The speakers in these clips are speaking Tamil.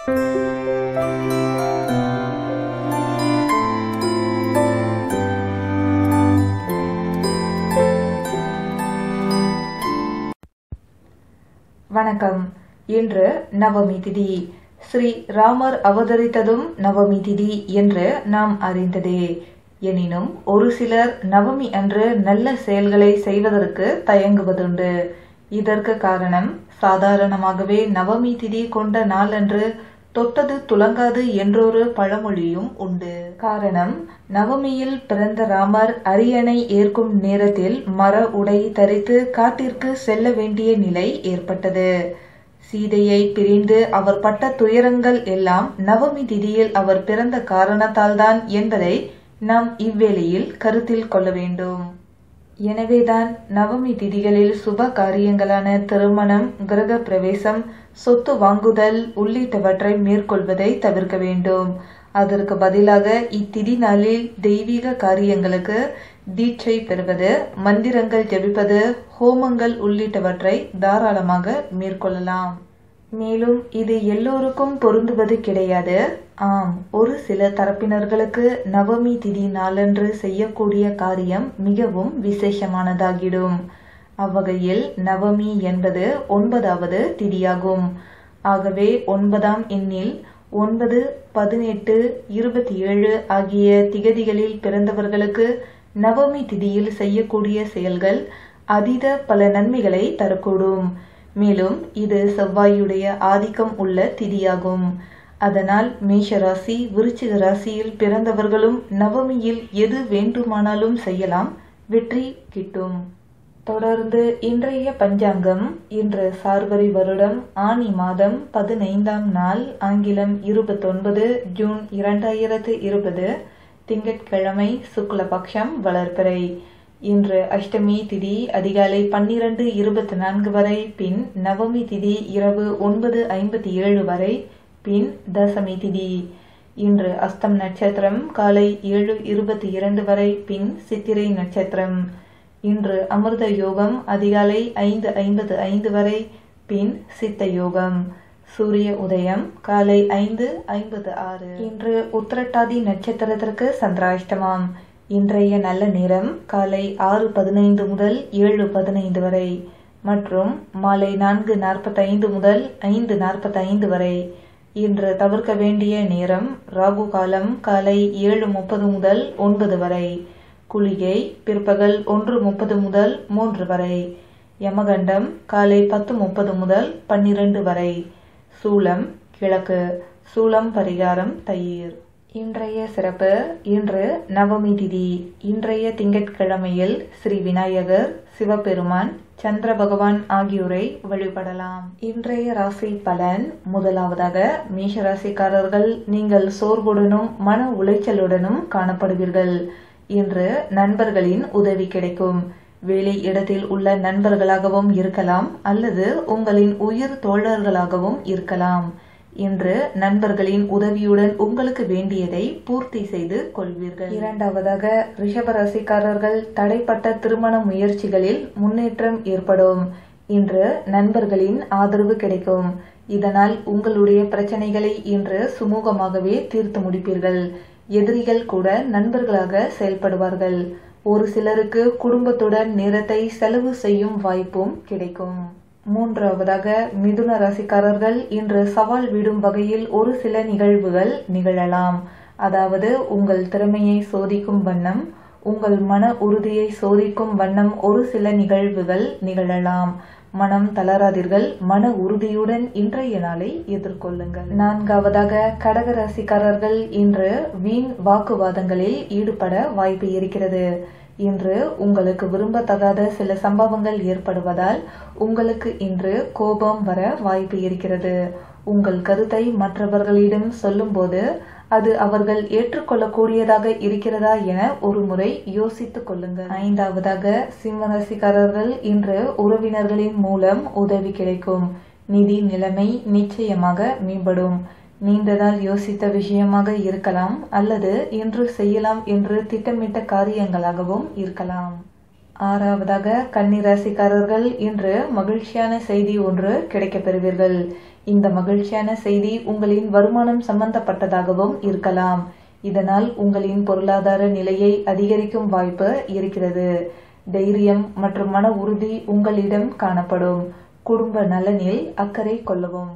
வணக்கம் இன்று நவமி திதி ஸ்ரீ ராமர் அவதரித்ததும் நவமி திதி என்று நாம் அறிந்ததே எனினும் ஒரு சிலர் நவமி அன்று நல்ல செயல்களை செய்வதற்கு தயங்குவதுண்டு இதற்கு காரணம் சாதாரணமாகவே நவமி திதி கொண்ட நாளன்று தொட்டது துலங்காது என்றொரு பழமொழியும் உண்டு காரணம் நவமியில் பிறந்த ராமர் அரியணை ஏற்கும் நேரத்தில் மர உடை தரித்து காட்டிற்கு செல்ல வேண்டிய நிலை ஏற்பட்டது சீதையை பிரிந்து அவர் பட்ட துயரங்கள் எல்லாம் நவமி திதியில் அவர் பிறந்த காரணத்தால்தான் என்பதை நாம் இவ்வேளையில் கருத்தில் கொள்ள வேண்டும் எனவேதான் நவமி திதிகளில் சுப காரியங்களான திருமணம் கிரக பிரவேசம் சொத்து வாங்குதல் உள்ளிட்டவற்றை மேற்கொள்வதை தவிர்க்க வேண்டும் அதற்கு பதிலாக இத்திதி நாளில் தெய்வீக காரியங்களுக்கு தீட்சை பெறுவது மந்திரங்கள் ஜபிப்பது ஹோமங்கள் உள்ளிட்டவற்றை தாராளமாக மேற்கொள்ளலாம் மேலும் இது எல்லோருக்கும் பொருந்துவது கிடையாது ஆம் ஒரு சில தரப்பினர்களுக்கு நவமி திதி நாளன்று செய்யக்கூடிய காரியம் மிகவும் விசேஷமானதாகிடும் அவ்வகையில் நவமி என்பது ஒன்பதாவது திதியாகும் ஆகவே ஒன்பதாம் எண்ணில் ஒன்பது பதினெட்டு இருபத்தி ஏழு ஆகிய திகதிகளில் பிறந்தவர்களுக்கு நவமி திதியில் செய்யக்கூடிய செயல்கள் அதீத பல நன்மைகளை தரக்கூடும் மேலும் இது செவ்வாயுடைய ஆதிக்கம் உள்ள திதியாகும் அதனால் மேஷ ராசி விருச்சிக ராசியில் பிறந்தவர்களும் நவமியில் எது வேண்டுமானாலும் செய்யலாம் வெற்றி கிட்டும் தொடர்ந்து இன்றைய பஞ்சாங்கம் இன்று சார்வரி வருடம் ஆனி மாதம் பதினைந்தாம் நாள் ஆங்கிலம் இருபத்தொன்பது ஜூன் இரண்டாயிரத்து இருபது திங்கட்கிழமை சுக்லபக்ஷம் வளர்பிறை இன்று அஷ்டமி திதி அதிகாலை பன்னிரண்டு இருபத்தி நான்கு வரை பின் நவமி திதி இரவு ஒன்பது ஐம்பத்தி ஏழு வரை பின் தசமி திதி இன்று அஸ்தம் நட்சத்திரம் காலை ஏழு இருபத்தி இரண்டு வரை பின் சித்திரை நட்சத்திரம் இன்று அமிர்த யோகம் அதிகாலை ஐந்து ஐம்பது ஐந்து வரை பின் சித்த யோகம் சூரிய உதயம் காலை ஐந்து ஐம்பது ஆறு இன்று உத்திரட்டாதி நட்சத்திரத்திற்கு சந்திராஷ்டமம் இன்றைய நல்ல நேரம் காலை ஆறு பதினைந்து முதல் ஏழு பதினைந்து வரை மற்றும் மாலை நான்கு நாற்பத்தைந்து முதல் ஐந்து நாற்பத்தைந்து வரை இன்று தவிர்க்க வேண்டிய நேரம் ராகு காலம் காலை ஏழு முப்பது முதல் ஒன்பது வரை குளிகை பிற்பகல் ஒன்று முப்பது முதல் மூன்று வரை யமகண்டம் காலை பத்து முப்பது முதல் பன்னிரண்டு வரை சூலம் கிழக்கு சூலம் பரிகாரம் தயிர் இன்றைய சிறப்பு இன்று நவமி திதி இன்றைய திங்கட்கிழமையில் ஸ்ரீ விநாயகர் சிவபெருமான் சந்திர பகவான் ஆகியோரை வழிபடலாம் இன்றைய ராசி பலன் முதலாவதாக மேஷ ராசிக்காரர்கள் நீங்கள் சோர்வுடனும் மன உளைச்சலுடனும் காணப்படுவீர்கள் இன்று நண்பர்களின் உதவி கிடைக்கும் வேலை இடத்தில் உள்ள நண்பர்களாகவும் இருக்கலாம் அல்லது உங்களின் உயிர் தோழர்களாகவும் இருக்கலாம் இன்று நண்பர்களின் உதவியுடன் உங்களுக்கு வேண்டியதை பூர்த்தி செய்து கொள்வீர்கள் இரண்டாவதாக ரிஷபராசிக்காரர்கள் தடைப்பட்ட திருமண முயற்சிகளில் முன்னேற்றம் ஏற்படும் இன்று நண்பர்களின் ஆதரவு கிடைக்கும் இதனால் உங்களுடைய பிரச்சனைகளை இன்று சுமூகமாகவே தீர்த்து முடிப்பீர்கள் எதிரிகள் கூட நண்பர்களாக செயல்படுவார்கள் ஒரு சிலருக்கு குடும்பத்துடன் நேரத்தை செலவு செய்யும் வாய்ப்பும் கிடைக்கும் மூன்றாவதாக மிதுன ராசிக்காரர்கள் இன்று சவால் விடும் வகையில் ஒரு சில நிகழ்வுகள் நிகழலாம் அதாவது உங்கள் திறமையை சோதிக்கும் வண்ணம் உங்கள் மன உறுதியை சோதிக்கும் வண்ணம் ஒரு சில நிகழ்வுகள் நிகழலாம் மனம் தளராதீர்கள் மன உறுதியுடன் இன்றைய நாளை எதிர்கொள்ளுங்கள் நான்காவதாக கடக ராசிக்காரர்கள் இன்று வீண் வாக்குவாதங்களில் ஈடுபட வாய்ப்பு இருக்கிறது இன்று உங்களுக்கு விரும்பத்தகாத சில சம்பவங்கள் ஏற்படுவதால் உங்களுக்கு இன்று கோபம் வர வாய்ப்பு இருக்கிறது உங்கள் கருத்தை மற்றவர்களிடம் சொல்லும்போது அது அவர்கள் ஏற்றுக்கொள்ளக்கூடியதாக இருக்கிறதா என ஒரு முறை யோசித்துக் கொள்ளுங்கள் ஐந்தாவதாக சிம்மராசிக்காரர்கள் இன்று உறவினர்களின் மூலம் உதவி கிடைக்கும் நிதி நிலைமை நிச்சயமாக மேம்படும் நீண்ட நாள் யோசித்த விஷயமாக இருக்கலாம் அல்லது இன்று செய்யலாம் என்று திட்டமிட்ட காரியங்களாகவும் இருக்கலாம் ஆறாவதாக கன்னிராசிக்காரர்கள் இன்று மகிழ்ச்சியான செய்தி ஒன்று கிடைக்கப் பெறுவீர்கள் இந்த மகிழ்ச்சியான செய்தி உங்களின் வருமானம் சம்பந்தப்பட்டதாகவும் இருக்கலாம் இதனால் உங்களின் பொருளாதார நிலையை அதிகரிக்கும் வாய்ப்பு இருக்கிறது தைரியம் மற்றும் மன உறுதி உங்களிடம் காணப்படும் குடும்ப நலனில் அக்கறை கொள்ளவும்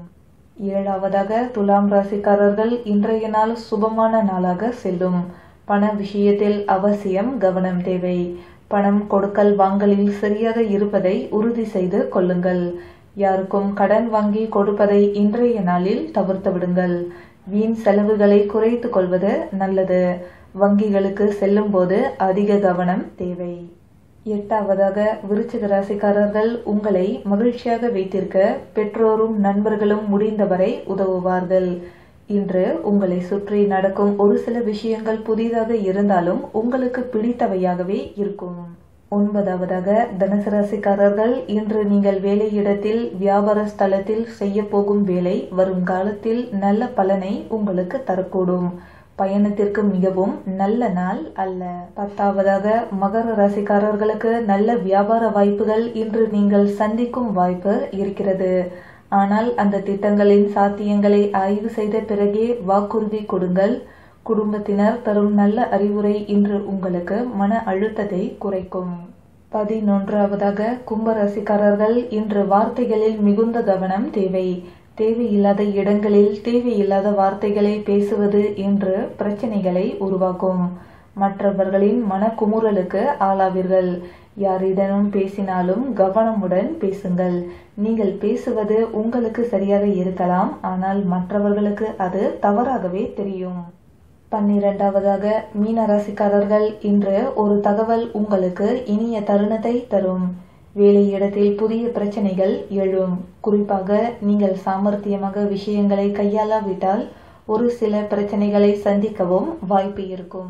ஏழாவதாக துலாம் ராசிக்காரர்கள் இன்றைய நாள் சுபமான நாளாக செல்லும் பண விஷயத்தில் அவசியம் கவனம் தேவை பணம் கொடுக்கல் வாங்கலில் சரியாக இருப்பதை உறுதி செய்து கொள்ளுங்கள் யாருக்கும் கடன் வாங்கி கொடுப்பதை இன்றைய நாளில் தவிர்த்து விடுங்கள் வீண் செலவுகளை குறைத்து கொள்வது நல்லது வங்கிகளுக்கு செல்லும் போது அதிக கவனம் தேவை எட்டாவதாக விருச்சிக ராசிக்காரர்கள் உங்களை மகிழ்ச்சியாக வைத்திருக்க பெற்றோரும் நண்பர்களும் முடிந்தவரை உதவுவார்கள் இன்று உங்களை சுற்றி நடக்கும் ஒரு சில விஷயங்கள் புதிதாக இருந்தாலும் உங்களுக்கு பிடித்தவையாகவே இருக்கும் ஒன்பதாவதாக தனுசு ராசிக்காரர்கள் இன்று நீங்கள் வேலையிடத்தில் வியாபார ஸ்தலத்தில் செய்ய போகும் வேலை வருங்காலத்தில் நல்ல பலனை உங்களுக்கு தரக்கூடும் பயணத்திற்கு மிகவும் நல்ல நாள் அல்ல பத்தாவதாக மகர ராசிக்காரர்களுக்கு நல்ல வியாபார வாய்ப்புகள் இன்று நீங்கள் சந்திக்கும் வாய்ப்பு இருக்கிறது ஆனால் அந்த திட்டங்களின் சாத்தியங்களை ஆய்வு செய்த பிறகே வாக்குறுதி கொடுங்கள் குடும்பத்தினர் தரும் நல்ல அறிவுரை இன்று உங்களுக்கு மன அழுத்தத்தை குறைக்கும் பதினொன்றாவதாக கும்பராசிக்காரர்கள் இன்று வார்த்தைகளில் மிகுந்த கவனம் தேவை தேவையில்லாத இடங்களில் தேவையில்லாத வார்த்தைகளை பேசுவது என்று பிரச்சனைகளை உருவாக்கும் மற்றவர்களின் மனக்குமுறலுக்கு ஆளாவீர்கள் யாரிடனும் பேசினாலும் கவனமுடன் பேசுங்கள் நீங்கள் பேசுவது உங்களுக்கு சரியாக இருக்கலாம் ஆனால் மற்றவர்களுக்கு அது தவறாகவே தெரியும் பன்னிரண்டாவதாக மீனராசிக்காரர்கள் இன்று ஒரு தகவல் உங்களுக்கு இனிய தருணத்தை தரும் வேலையிடத்தில் புதிய பிரச்சனைகள் எழும் குறிப்பாக நீங்கள் சாமர்த்தியமாக விஷயங்களை கையாளாவிட்டால் ஒரு சில பிரச்சனைகளை சந்திக்கவும் வாய்ப்பு இருக்கும்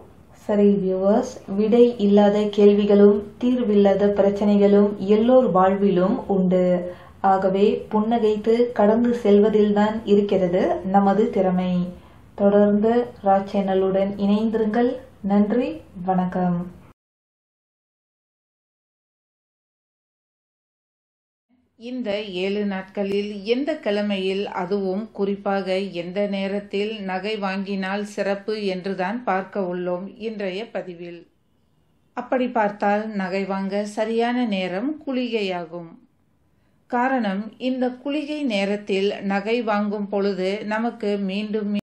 சரி வியூவர்ஸ் விடை இல்லாத கேள்விகளும் தீர்வில்லாத பிரச்சனைகளும் எல்லோர் வாழ்விலும் உண்டு ஆகவே புன்னகைத்து கடந்து செல்வதில்தான் இருக்கிறது நமது திறமை தொடர்ந்து ரா சேனலுடன் இணைந்திருங்கள் நன்றி வணக்கம் இந்த ஏழு நாட்களில் எந்த கிழமையில் அதுவும் குறிப்பாக எந்த நேரத்தில் நகை வாங்கினால் சிறப்பு என்றுதான் பார்க்க உள்ளோம் இன்றைய பதிவில் அப்படி பார்த்தால் நகை வாங்க சரியான நேரம் குளிகையாகும் காரணம் இந்த குளிகை நேரத்தில் நகை வாங்கும் பொழுது நமக்கு மீண்டும்